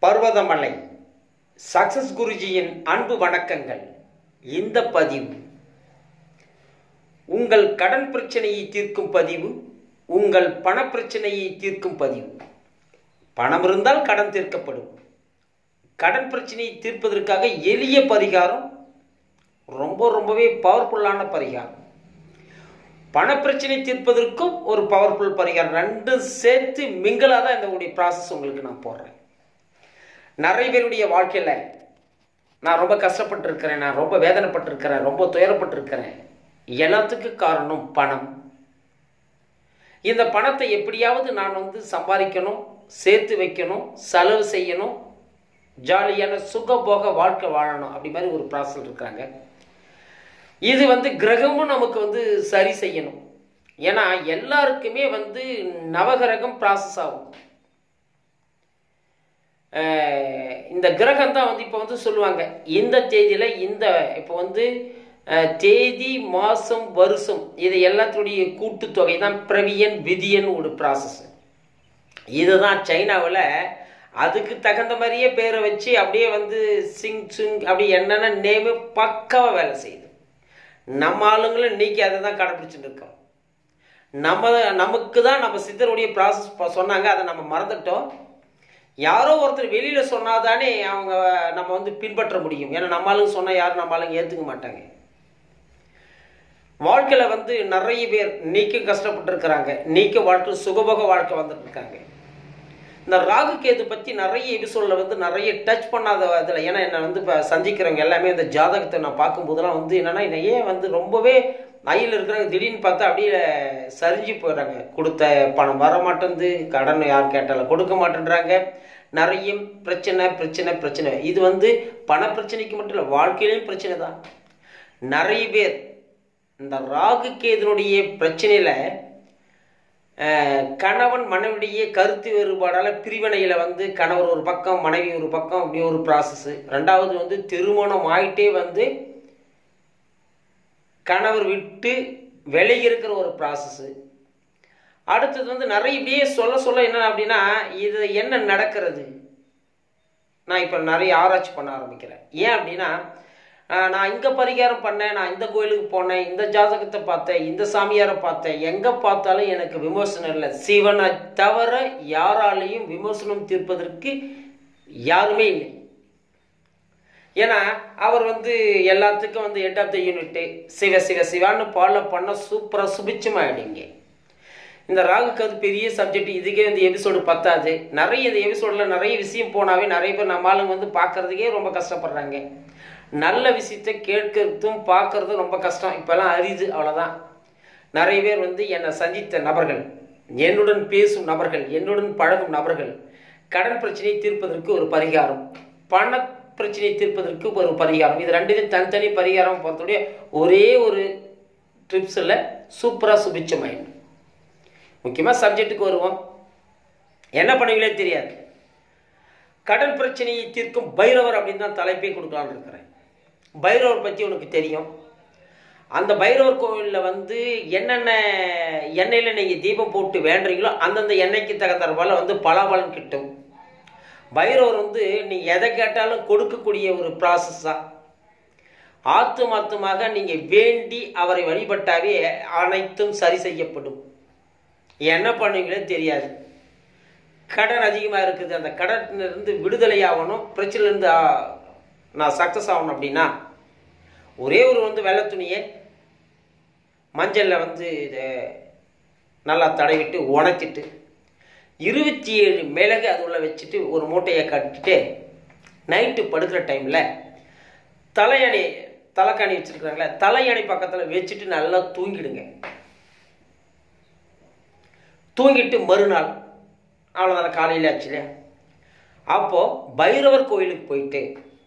Parvathamalai success குருஜியின் அன்பு வணக்கங்கள் இந்த பதிவு உங்கள் கடன் பிரச்சனையை தீர்க்கும் பதிவு உங்கள் பண பிரச்சனையை தீர்க்கும் பதிவு பணம் இருந்தால் கடன் தீர்க்கப்படும் கடன் பிரச்சனையை தீர்ப்பதற்காக எளிய பரிகாரம் ரொம்ப ரொம்பவே பவர்ஃபுல்லான பரிகாரம் பணப்பிரச்சனை தீர்ப்பதற்கும் ஒரு பவர்ஃபுல் பரிகாரம் ரெண்டும் சேர்த்து மிங்கலாக தான் இந்த உடைய ப்ராசஸ் உங்களுக்கு நான் போடுறேன் நிறைய பேருடைய வாழ்க்கையில் நான் ரொம்ப கஷ்டப்பட்டிருக்கிறேன் நான் ரொம்ப வேதனைப்பட்டிருக்கிறேன் ரொம்ப துயரப்பட்டிருக்கிறேன் எல்லாத்துக்கும் காரணம் பணம் இந்த பணத்தை எப்படியாவது நான் வந்து சம்பாதிக்கணும் சேர்த்து வைக்கணும் செலவு செய்யணும் ஜாலியான சுகபோக வாழ்க்கை வாழணும் அப்படி மாதிரி ஒரு ப்ராசஸ் இருக்காங்க இது வந்து கிரகமும் நமக்கு வந்து சரி செய்யணும் ஏன்னா எல்லாருக்குமே வந்து நவகிரகம் ப்ராசஸ் ஆகும் அஹ் இந்த கிரகம் தான் வந்து இப்போ வந்து சொல்லுவாங்க இந்த தேதியில் இந்த இப்போ வந்து அஹ், தேதி மாதம் வருஷம் இது எல்லாத்துடைய கூட்டுத்தொகை தான் பிரவியன் விதியன் ஒரு ப்ராசஸ் இதுதான் சைனாவில் அதுக்கு தகுந்த மாதிரியே பேரை வச்சு அப்படியே வந்து சிங் சுங் அப்படி என்னென்ன நேமு பக்காவாக வேலை செய்யுது நம்ம ஆளுங்களும் இன்னைக்கு அதை தான் கடைப்பிடிச்சிட்டு இருக்கோம் நம்ம நமக்கு தான் நம்ம சித்தருடைய ப்ராசஸ் சொன்னாங்க அதை நம்ம மறந்துட்டோம் யாரோ ஒருத்தர் வெளியில் சொன்னாதானே அவங்க நம்ம வந்து பின்பற்ற முடியும் ஏன்னா நம்ம ஆளுங்க சொன்னால் யாரும் நம்ம ஆளுங்க ஏற்றுக்க மாட்டாங்க வாழ்க்கையில் வந்து நிறைய பேர் நீக்கும் கஷ்டப்பட்டுருக்கிறாங்க நீக்க வாழ்க்கை சுகபோக வாழ்க்கை வந்துட்டு இருக்காங்க இந்த ராகு கேது பற்றி நிறைய எபிசோடில் வந்து நிறைய டச் பண்ணாத இதில் ஏன்னா என்னை வந்து இப்போ சந்திக்கிறவங்க எல்லாமே இந்த ஜாதகத்தை நான் பார்க்கும்போதெல்லாம் வந்து என்னென்னா என்னை ஏன் வந்து ரொம்பவே ஐயில் இருக்கிறாங்க திடீர்னு பார்த்தா அப்படியே சரிஞ்சு போயிடுறாங்க கொடுத்த பணம் வர மாட்டேங்குது கடன் யார் கேட்டாலும் கொடுக்க மாட்டேன்றாங்க நிறைய பிரச்சனை பிரச்சனை பிரச்சனை இது வந்து பண பிரச்சனைக்கு மட்டும் இல்லை வாழ்க்கையிலையும் பிரச்சனை தான் நிறைய பேர் இந்த ராகு கேதுனுடைய பிரச்சனையில் அஹ், கணவன் மனைவிடைய கருத்து வேறுபாடால் பிரிவினையில் வந்து கணவர் ஒரு பக்கம் மனைவி ஒரு பக்கம் அப்படி ஒரு ப்ராசஸ்ஸு ரெண்டாவது வந்து திருமணம் ஆயிட்டே வந்து கணவர் விட்டு விலகி இருக்கிற ஒரு ப்ராசஸ்ஸு அடுத்தது வந்து நிறைய இப்படியே சொல்ல சொல்ல என்ன அப்படின்னா இது என்ன நடக்கிறது நான் இப்போ நிறைய ஆராய்ச்சி பண்ண ஆரம்பிக்கிறேன் ஏன் அப்படின்னா ஆஹ், நான் இங்கே பரிகாரம் பண்ணேன் நான் இந்த கோயிலுக்கு போனேன் இந்த ஜாதகத்தை பார்த்தேன் இந்த சாமியாரை பார்த்தேன் எங்கே பார்த்தாலும் எனக்கு விமர்சனம் இல்லை சிவனை தவிர யாராலையும் விமர்சனம் தீர்ப்பதற்கு யாருமே இல்லை ஏன்னா அவர் வந்து எல்லாத்துக்கும் வந்து head of the unit Shiva Shiva சிவான்னு ஃபாலோ பண்ண சூப்பராக சுபிச்சமாயிடுங்க இந்த ராகுக்கு அது பெரிய சப்ஜெக்ட் இதுக்கே வந்து எபிசோடு பத்தாது நிறைய இந்த எபிசோடில் நிறைய விஷயம் போனாவே நிறைய பேர் நம்ம ஆளுங்க வந்து பார்க்கறதுக்கே ரொம்ப கஷ்டப்படுறாங்க நல்ல விஷயத்தை கேட்கறதும் பார்க்கறதும் ரொம்ப கஷ்டம் இப்போல்லாம் அரிது அவ்வளோதான் நிறைய பேர் வந்து என்னை சந்தித்த நபர்கள் என்னுடன் பேசும் நபர்கள் என்னுடன் பழகும் நபர்கள் கடன் பிரச்சனையை தீர்ப்பதற்கு ஒரு பரிகாரம் பண பிரச்சனையை தீர்ப்பதற்கு ஒரு பரிகாரம் இது ரெண்டுத்தையும் தனித்தனி பரிகாரம் பொறுத்தோடைய ஒரே ஒரு ட்ரிப்ஸில் சூப்பராக சுபிச்சமாயிடும் முக்கியமாக சப்ஜெக்ட்டுக்கு வருவோம் என்ன பண்ணுவீங்களே தெரியாது கடன் பிரச்சனையை தீர்க்கும் பைரவர் அப்படின்னு தான் தலைப்பே கொடுக்கலான்னு இருக்கிறேன் பைரவர் பற்றி உனக்கு தெரியும் அந்த பைரவர் கோவிலில் வந்து என்னென்ன எண்ணெயில் நீங்கள் தீபம் போட்டு வேண்டுறீங்களோ அந்தந்த எண்ணெய்க்கு தகுந்த வந்து பலாபலன் கிட்டும் பைரவர் வந்து நீங்கள் எதை கேட்டாலும் கொடுக்கக்கூடிய ஒரு ப்ராசஸ் தான் ஆத்து மாத்துமாக நீங்கள் வேண்டி அவரை வழிபட்டாவே அனைத்தும் சரி செய்யப்படும் என்ன பண்ணுவீங்களோ தெரியாது கடன் அதிகமாக இருக்குது அந்த கடனிலிருந்து விடுதலை ஆகணும் பிரச்சனையிலேருந்து நான் சக்ஸஸ் ஆகணும் அப்படின்னா ஒரே ஒரு வந்து வெள்ளை துணியை மஞ்சளில் வந்து இதை நல்லா தடவிட்டு உணச்சிட்டு இருபத்தி ஏழு மிளகு அது உள்ள வச்சுட்டு ஒரு மூட்டையை கட்டிட்டு நைட்டு படுக்கிற டைமில் தலையணை தலைக்காணி வச்சுருக்குறாங்களே தலையணை பக்கத்தில் வச்சுட்டு நல்லா தூங்கிடுங்க தூங்கிட்டு மறுநாள் அவ்வளோதான் காலையில் ஆச்சு இல்லையா அப்போது பைரவர் கோயிலுக்கு போயிட்டு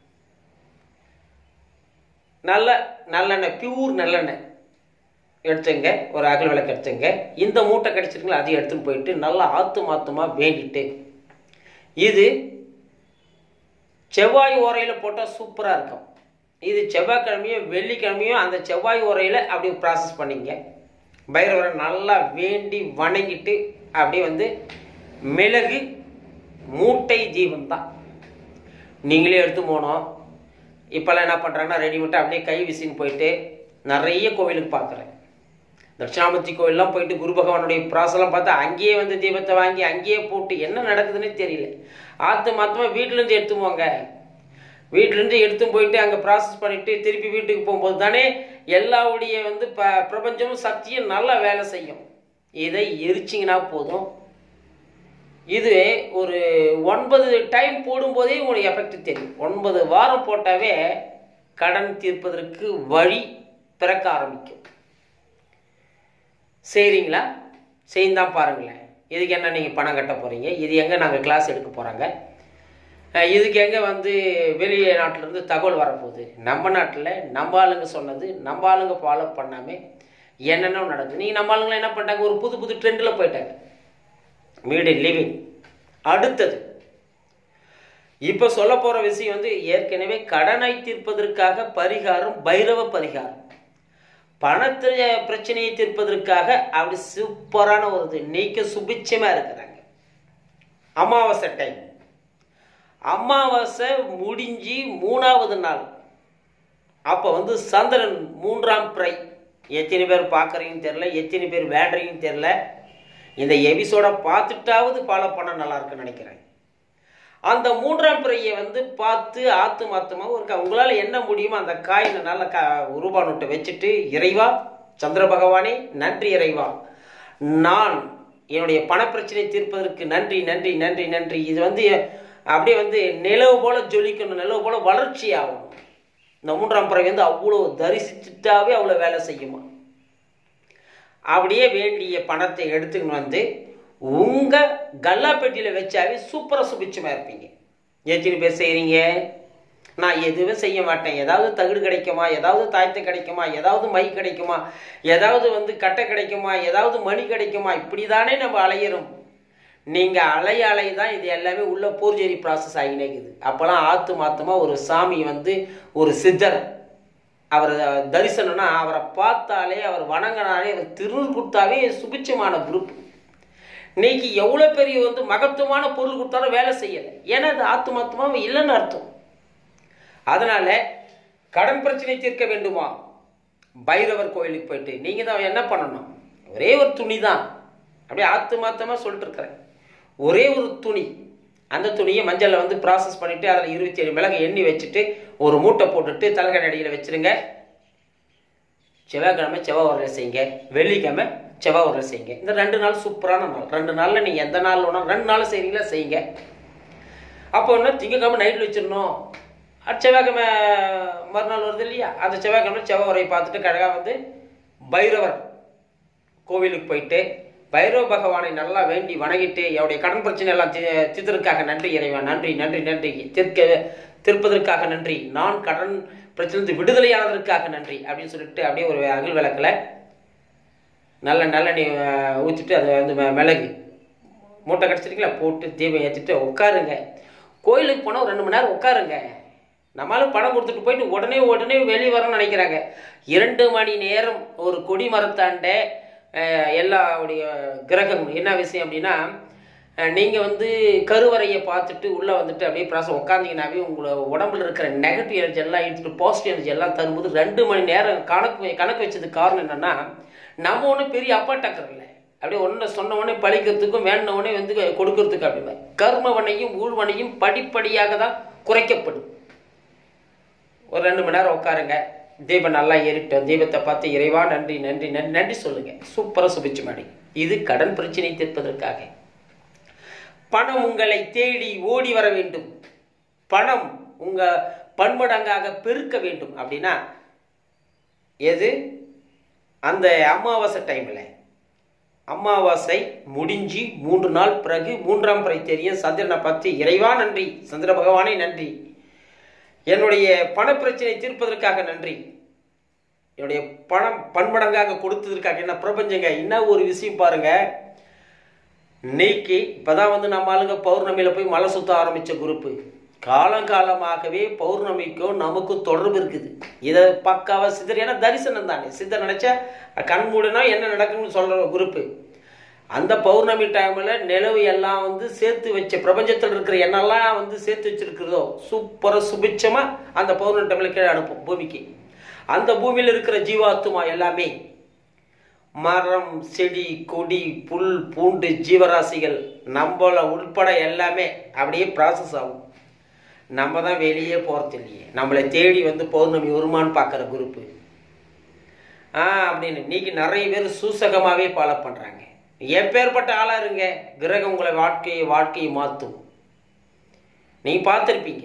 நல்ல நல்லெண்ணெய் பியூர் நல்லெண்ணெய் எடுத்துங்க ஒரு அகல் விளக்கு எடுத்துங்க இந்த மூட்டை கிடச்சிருங்களா அதையும் எடுத்துன்னு போயிட்டு நல்லா ஆத்து மாத்துமாக வேண்டிட்டு இது செவ்வாய் உரையில் போட்டால் சூப்பராக இருக்கும் இது செவ்வாய்க்கிழமையும் வெள்ளிக்கிழமையும் அந்த செவ்வாய் உரையில் அப்படி ப்ராசஸ் பண்ணிங்க பைரவரை நல்லா வேண்டி வணங்கிட்டு அப்படியே வந்து மிளகு மூட்டை ஜீவன் தான் நீங்களே எடுத்து போகணும் இப்போல்லாம் என்ன பண்ணுறாங்கன்னா ரெடிமேட்டாக அப்படியே கை விசின்னு போயிட்டு நிறைய கோவிலுக்கு பார்க்குறேன் தட்சிணாமூர்த்தி கோயிலெலாம் போயிட்டு குரு பகவானுடைய ப்ராசெல்லாம் பார்த்தா அங்கேயே வந்து தீபத்தை வாங்கி அங்கேயே போட்டு என்ன நடக்குதுன்னே தெரியல ஆற்று மாத்தமாக வீட்டிலேருந்து எடுத்து போங்க வீட்டிலேருந்து எடுத்து போயிட்டு அங்கே ப்ராசஸ் பண்ணிட்டு திருப்பி வீட்டுக்கு போகும்போது தானே எல்லாவுடைய வந்து ப பிரபஞ்சமும் சக்தியும் நல்லா வேலை செய்யும் இதை எரிச்சிங்கன்னா போதும் இது ஒரு ஒன்பது டைம் போடும்போதே உங்களுக்கு எஃபெக்ட் தெரியும் ஒன்பது வாரம் போட்டாவே கடன் தீர்ப்பதற்கு வழி பிறக்க ஆரம்பிக்கும் செய்கிறீங்களா செய்தான் பாருங்களேன் இதுக்கு என்ன நீங்கள் பணம் கட்ட போகிறீங்க இது எங்கே நாங்கள் கிளாஸ் எடுக்க போகிறாங்க இதுக்கு எங்கே வந்து வெளியே நாட்டிலேருந்து தகவல் வரப்போகுது நம்ம நாட்டில் நம்ம ஆளுங்க சொன்னது நம்ம ஆளுங்க ஃபாலோ பண்ணாமல் என்னென்ன நடக்குது நீங்கள் நம்ம ஆளுங்களாம் என்ன பண்ணிட்டாங்க ஒரு புது புது ட்ரெண்டில் போயிட்டாங்க வீடு லிவிங் அடுத்தது இப்போ சொல்ல போகிற விஷயம் வந்து ஏற்கனவே கடனை தீர்ப்பதற்காக பரிகாரம் பைரவ பரிகாரம் பணத்து பிரச்சனையை தீர்ப்பதற்காக அப்படி சூப்பரான ஒரு இது நீக்க சுபிட்சமாக இருக்கிறாங்க அமாவாசை டைம் அமாவாசை முடிஞ்சு மூணாவது நாள் அப்போ வந்து சந்திரன் மூன்றாம் பிறை எத்தனை பேர் பார்க்குறீங்கன்னு தெரில எத்தனை பேர் வேண்டுறீங்கன்னு தெரில இந்த எபிசோடை பார்த்துட்டாவது ஃபாலோ பண்ண நல்லா இருக்குன்னு நினைக்கிறேன் அந்த மூன்றாம் பிறையை வந்து பார்த்து ஆத்து மாத்தமாக ஒரு உங்களால் என்ன முடியுமோ அந்த காயினை நல்ல கா ரூபா நோட்டை வச்சுட்டு இறைவா சந்திர பகவானே நன்றி இறைவா நான் என்னுடைய பணப்பிரச்சனை தீர்ப்பதற்கு நன்றி நன்றி நன்றி நன்றி இது வந்து அப்படியே வந்து நிலவு போல ஜொலிக்கணும் நிலவு போல வளர்ச்சி ஆகணும் இந்த மூன்றாம் பிறகு வந்து அவ்வளோ தரிசிச்சுட்டாவே அவ்வளோ வேலை செய்யுமா அப்படியே வேண்டிய பணத்தை எடுத்துக்கின்னு வந்து உங்கள் கல்லாப்பெட்டியில் வச்சாவே சூப்பராக சுபிச்சமாக இருப்பீங்க எத்தனை பேர் செய்கிறீங்க நான் எதுவுமே செய்ய மாட்டேன் ஏதாவது தகுடு கிடைக்குமா ஏதாவது தாயத்தை கிடைக்குமா ஏதாவது மை கிடைக்குமா ஏதாவது வந்து கட்டை கிடைக்குமா ஏதாவது மணி கிடைக்குமா இப்படி தானே நம்ம அலையிறோம் நீங்கள் அலைய அலை தான் இது எல்லாமே உள்ள போர்ஜரி ப்ராசஸ் ஆகினேக்குது அப்போல்லாம் ஆத்து மாத்தமாக ஒரு சாமி வந்து ஒரு சித்தர் அவர் தரிசனம்னா அவரை பார்த்தாலே அவர் வணங்கினாலே அவர் திருநூல் கொடுத்தாவே சுபிச்சமான குரூப் இன்னைக்கு எவ்வளோ பெரிய வந்து மகத்துவமான பொருள் கொடுத்தாலும் வேலை செய்யலை ஏன்னா அது ஆத்துமாத்தமாக இல்லைன்னு அர்த்தம் அதனால் கடன் பிரச்சனை தீர்க்க வேண்டுமா பைரவர் கோயிலுக்கு போயிட்டு நீங்கள் தான் என்ன பண்ணணும் ஒரே ஒரு துணி தான் அப்படியே ஆத்துமாத்தமாக சொல்லிட்டு இருக்கிறேன் ஒரே ஒரு துணி அந்த துணியை மஞ்சளில் வந்து ப்ராசஸ் பண்ணிவிட்டு அதில் இருபத்தி ஏழு மிளகு எண்ணி வச்சுட்டு ஒரு மூட்டை போட்டுட்டு தலைகணி அடியில் வச்சுருங்க செவ்வாய்க்கிழமை செவ்வாய் உரலை செய்யுங்க வெள்ளிக்கிழமை செவ்வாய் உரலை செய்யுங்க இந்த ரெண்டு நாள் சூப்பரான நாள் ரெண்டு நாளில் நீங்கள் எந்த நாள் வேணும் ரெண்டு நாள் செய்கிறீங்களா செய்யுங்க அப்போ ஒன்று திங்கக்கிழமை நைட்டில் வச்சிடணும் அது செவ்வாய்க்கிழமை மறுநாள் வருது இல்லையா அந்த செவ்வாய்க்கிழமை செவ்வாய் உரையை பார்த்துட்டு கழகா வந்து பைரவர் கோவிலுக்கு போயிட்டு பைரவ பகவானை நல்லா வேண்டி வணங்கிட்டு என்னுடைய கடன் பிரச்சனை எல்லாம் தீர்த்ததற்காக நன்றி இறைவா நன்றி நன்றி நன்றி தீர்க்க தீர்ப்பதற்காக நன்றி நான் கடன் பிரச்சனை விடுதலையானதற்காக நன்றி அப்படின்னு சொல்லிட்டு அப்படியே ஒரு அகல் விளக்கில் நல்ல நல்லெண்ணெய் ஊற்றிட்டு அதை வந்து மிளகு மூட்டை கிடச்சிருக்கீங்களா போட்டு தீபம் ஏற்றிட்டு உட்காருங்க கோயிலுக்கு போனால் ஒரு ரெண்டு மணி நேரம் உட்காருங்க நம்மளால பணம் கொடுத்துட்டு போயிட்டு உடனே உடனே வெளியே வரணும்னு நினைக்கிறாங்க இரண்டு மணி நேரம் ஒரு கொடி மரத்தாண்ட எல்லாவுடைய கிரகம் என்ன விஷயம் அப்படின்னா நீங்கள் வந்து கருவறையை பார்த்துட்டு உள்ளே வந்துட்டு அப்படியே ப்ராசம் உட்காந்திங்கனாவே உங்களை உடம்புல இருக்கிற நெகட்டிவ் எனர்ஜி எல்லாம் எடுத்துகிட்டு பாசிட்டிவ் எனர்ஜி எல்லாம் தரும்போது ரெண்டு மணி நேரம் கணக்கு கணக்கு வச்சதுக்கு காரணம் என்னென்னா நம்ம ஒன்றும் பெரிய அப்பா டக்கர் இல்லை அப்படியே ஒன்று சொன்ன உடனே பழிக்கிறதுக்கும் வேண்ட உடனே வந்து கொடுக்கறதுக்கு அப்படி கர்மவனையும் ஊழ்வனையும் படிப்படியாக தான் குறைக்கப்படும் ஒரு ரெண்டு மணி நேரம் உட்காருங்க தீபம் நல்லா ஏறிட்டோம் தீபத்தை பார்த்து இறைவா நன்றி நன்றி நன்றி நன்றி சொல்லுங்க சூப்பராக சுபிச்சு மாடி இது கடன் பிரச்சனை தீர்ப்பதற்காக பணம் உங்களை தேடி ஓடி வர வேண்டும் பணம் உங்க பன்மடங்காக பெருக்க வேண்டும் அப்படின்னா எது அந்த அமாவாசை டைமில் அமாவாசை முடிஞ்சு மூன்று நாள் பிறகு மூன்றாம் பிறை தெரியும் சந்திரனை பார்த்து இறைவா நன்றி சந்திர பகவானே நன்றி என்னுடைய பணப்பிரச்சனை தீர்ப்பதற்காக நன்றி என்னுடைய பணம் பன்மடங்காக கொடுத்ததற்காக என்ன பிரபஞ்சங்க என்ன ஒரு விஷயம் பாருங்க இன்னைக்கு இப்போதான் வந்து நம்ம ஆளுங்க பௌர்ணமியில் போய் மலை சுத்த ஆரம்பித்த குரூப்பு காலங்காலமாகவே பௌர்ணமிக்கும் நமக்கும் தொடர்பு இருக்குது இதை பக்காவாக சித்தர் ஏன்னா தரிசனம் தானே சித்தர் நினச்சா கண் மூடனா என்ன நடக்கும்னு சொல்கிற குரூப்பு அந்த பௌர்ணமி டைமில் நிலவு எல்லாம் வந்து சேர்த்து வச்ச பிரபஞ்சத்தில் இருக்கிற எண்ணெல்லாம் வந்து சேர்த்து வச்சிருக்கிறதோ சூப்பராக சுபிச்சமாக அந்த பௌர்ணமி டைமில் கீழே அனுப்பும் பூமிக்கு அந்த பூமியில் இருக்கிற ஜீவாத்துமா எல்லாமே மரம் செடி கொடி புல் பூண்டு ஜீவராசிகள் நம்மள உள்பட எல்லாமே அப்படியே ப்ராசஸ் ஆகும் நம்ம தான் வெளியே போகிறது இல்லையே நம்மளை தேடி வந்து பௌர்ணமி வருமான்னு பார்க்குற குரூப்பு ஆ அப்படின்னு இன்னைக்கு நிறைய பேர் சூசகமாகவே ஃபாலோ பண்ணுறாங்க எப்பேற்பட்ட ஆளாக இருங்க கிரகம் உங்களை வாழ்க்கையை வாழ்க்கையை மாற்றும் நீங்கள் பார்த்துருப்பீங்க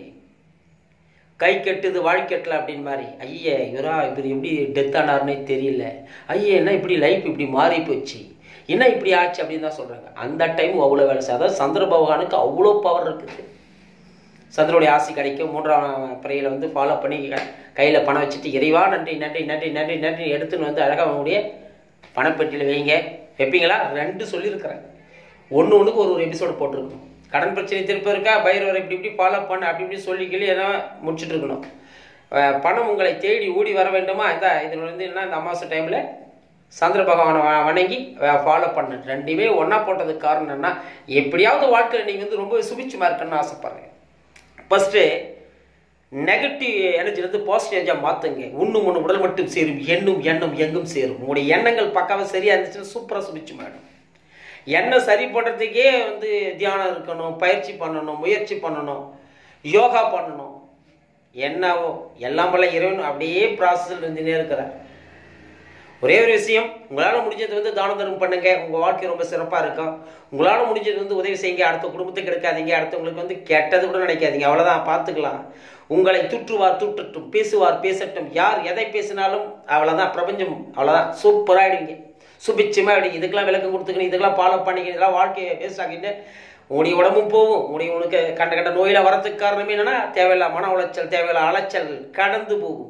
கை கெட்டுது வாழ்க்கெட்டல அப்படின்னு மாதிரி ஐயா இவரா இவர் எப்படி டெத் ஆனார்னே தெரியல ஐயா என்ன இப்படி லைஃப் இப்படி மாறி போச்சு என்ன இப்படி ஆச்சு அப்படின்னு தான் சொல்கிறாங்க அந்த டைம் அவ்வளோ வேலை செய்யும் அதாவது சந்திர பகவானுக்கு அவ்வளோ பவர் இருக்குது சந்திரனுடைய ஆசி கிடைக்கும் மூன்றாம் பிறையில் வந்து ஃபாலோ பண்ணி கையில் பணம் வச்சுட்டு இறைவா நன்றி நன்றி நன்றி நன்றி நன்றி எடுத்துன்னு வந்து அழகாக அவங்களுடைய பணப்பெட்டியில் வைங்க வைப்பீங்களா ரெண்டு சொல்லியிருக்கிறேன் ஒன்று ஒன்றுக்கு ஒரு ஒரு எபிசோடு போட்டிருக்கணும் கடன் பிரச்சனை திருப்ப இருக்கா பைரவரை இப்படி இப்படி ஃபாலோ பண்ண அப்படி இப்படி சொல்லி கிளி எல்லாம் முடிச்சுட்டு இருக்கணும் அஹ் பணம் உங்களை தேடி ஓடி வர வேண்டுமா இந்த இதில் வந்து என்ன இந்த அமாவாசை டைமில் சந்திர பகவானை வ- வணங்கி ஃபாலோ பண்ண ரெண்டுமே ஒன்றா போட்டதுக்கு காரணம் என்ன எப்படியாவது வாழ்க்கையில் நீங்கள் வந்து ரொம்ப சுபிச்சுமா இருக்கணும்னு ஆசைப்படுறேன் ஃபஸ்ட்டு நெகட்டிவ் எனர்ஜிலேருந்து பாசிட்டிவ் எனர்ஜியாக மாற்றுங்க உண்ணும் ஒன்று உடல் மட்டும் சேரும் எண்ணும் எண்ணம் எங்கும் சேரும் உங்களுடைய எண்ணங்கள் பக்காவாக சரியாக இருந்துச்சுன்னா சூப்பராக சுபிச்சு மேடம் எண்ணம் சரி பண்ணுறதுக்கே வந்து தியானம் இருக்கணும் பயிற்சி பண்ணணும் முயற்சி பண்ணணும் யோகா பண்ணணும் என்னவோ எல்லாம் போல இறைவன் அப்படியே ப்ராசஸில் இருந்துனே இருக்கிறார் ஒரே ஒரு விஷயம் உங்களால் முடிஞ்சது வந்து தான தர்மம் பண்ணுங்க உங்கள் வாழ்க்கை ரொம்ப சிறப்பாக இருக்கும் உங்களால் முடிஞ்சது வந்து உதவி செய்யுங்க அடுத்த குடும்பத்துக்கு எடுக்காதீங்க அடுத்தவங்களுக்கு வந்து கெட்டது கூட நினைக்காதீங்க அவ்வளோதான் பார்த்துக்கலாம் உங்களை துற்றுவார் துற்றட்டும் பேசுவார் பேசட்டும் யார் எதை பேசினாலும் அவ்வளோதான் பிரபஞ்சம் அவ்வளோதான் சூப்பராகிடுங்க சுபிச்சமாக ஆயிடுங்க இதுக்கெல்லாம் விளக்கம் கொடுத்துக்கணும் இதுக்கெல்லாம் ஃபாலோ பண்ணிக்கணும் இதெல்லாம் வாழ்க்கையை வேஸ்ட் ஆகிட்டு உடைய உடம்பும் போகும் உடைய உனக்கு கண்ட கண்ட நோயில் வரதுக்கு காரணம் என்னன்னா தேவையில்லா மன உளைச்சல் தேவையில்லா அலைச்சல் கடந்து போகும்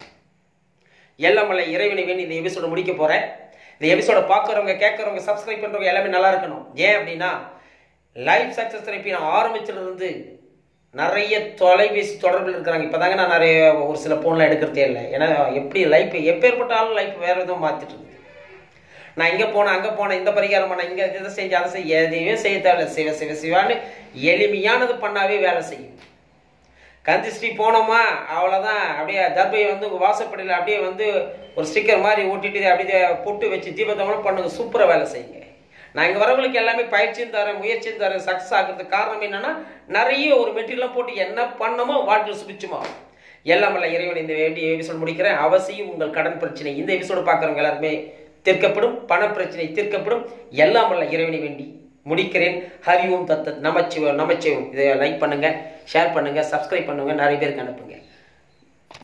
எல்லாம் வல்ல இறைவனை வேண்டி இந்த எபிசோட முடிக்க போறேன் இந்த எபிசோட பார்க்குறவங்க கேட்குறவங்க சப்ஸ்கிரைப் பண்றவங்க எல்லாமே நல்லா இருக்கணும் ஏன் அப்படின்னா லைஃப் சக்ஸஸ் தெரப்பி நான் ஆரம்பிச்சதுல இருந்து நிறைய தொலைபேசி தொடர்பில் இருக்கிறாங்க இப்போதாங்க நான் நிறைய ஒரு சில ஃபோன்லாம் எடுக்கிறதே இல்லை ஏன்னா எப்படி லைஃப் எப்பேற்பட்ட ஆளும் லைஃப் வேற எதுவும் மாற்றிட்டு இருக்குது நான் இங்கே போனேன் அங்கே போனேன் இந்த பரிகாரம் பண்ணேன் இங்கே இதை செஞ்சு அதை செய்ய எதையுமே செய்ய தேவையில்ல சிவ சிவ சிவான்னு எளிமையானது பண்ணாவே வேலை செய்யும் கந்திஸ்ரீ போனோமா அவ்வளோதான் அப்படியே தர்பையை வந்து உங்கள் வாசப்படியில் அப்படியே வந்து ஒரு ஸ்டிக்கர் மாதிரி ஓட்டிட்டு அப்படியே பொட்டு வச்சு தீபத்தவங்களும் பண்ணுங்க சூப்பராக வேலை செய்யுங்க நான் இங்கே வரவங்களுக்கு எல்லாமே பயிற்சியும் தரேன் முயற்சியும் தரேன் சக்ஸஸ் ஆகிறதுக்கு காரணம் என்னன்னா நிறைய ஒரு மெட்டீரியலாம் போட்டு என்ன பண்ணமோ வாழ்க்கையில் சுபிச்சுமா எல்லாம் வல்ல இறைவன் இந்த வேண்டிய எபிசோட் முடிக்கிறேன் அவசியம் உங்கள் கடன் பிரச்சனை இந்த எபிசோடு பார்க்குறவங்க எல்லாருமே தீர்க்கப்படும் பண பிரச்சனை தீர்க்கப்படும் எல்லாம் வல்ல இறைவனை வேண்டி முடிக்கிறேன் ஹரி ஓம் தத்தத் நமச்சிவம் நமச்சிவம் இதை லைக் பண்ணுங்க ஷேர் பண்ணுங்க சப்ஸ்கிரைப் பண்ணுங்க நிறைய பேருக்கு அனுப்புங்க